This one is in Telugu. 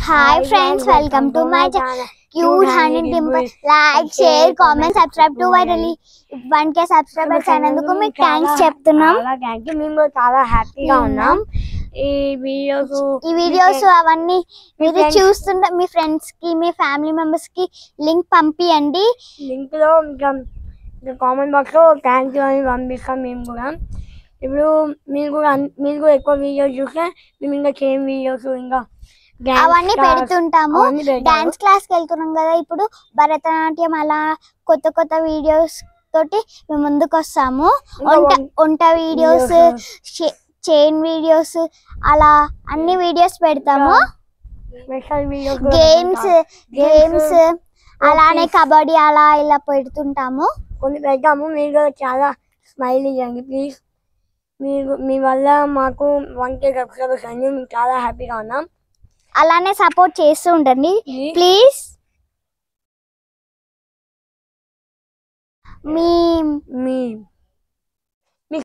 Hi friends welcome to my cute honey Dimple like share comment subscribe to my really one K subscribers అయినందుకు మీకు థ్యాంక్స్ చెప్తున్నాం చాలా థ్యాంక్ యూ మేము కూడా చాలా హ్యాపీగా ఉన్నాం ఈ వీడియోస్ ఈ వీడియోస్ అవన్నీ మీరు friends- చూస్తుంటే మీ ఫ్రెండ్స్ కి మీ ఫ్యామిలీ మెంబర్స్ కి లింక్ పంపియండి లింక్ లో ఇంకా ఇంకా కామెంట్ బాక్స్ లో థ్యాంక్ యూ అని పంపిస్తాం మేము కూడా ఇప్పుడు మీరు కూడా అన్- మీరు కూడా ఎక్కువ వీడియోస్ చూస్తే మేము ఇంకా సేమ్ వీడియోస్ ఇంకా dance అవన్నీ class పెడుతుంటాము అవన్నీ పెడతాము. డాన్స్ క్లాస్ కి వెళ్తున్నాం కదా ఇప్పుడు భరతనాట్యం అలా కొత్త కొత్త వీడియోస్ తోటి మేము ముందుకు వస్తాము ఇంకా వంట వన్- వంట వీడియోస్ చైన్ వీడియోస్ అలా అన్ని వీడియోస్ పెడతాము స్పెషల్ వీడియోస్ గేమ్స్ గేమ్స్ అలానే కబడ్డీ అలా ఇలా పెడుతుంటాము కొన్ని పెడతాము మీరు కూడా చాలా స్మైల్ ఇవ్వండి ప్లీజ్ మీరు మీ వల్ల మాకు వన్ కే సబ్స్క్రైబర్స్ అన్ని మేము చాలా హ్యాపీగా ఉన్నాం అలానే సపోర్ట్ చేస్తూ ఉండండి Please. Please me me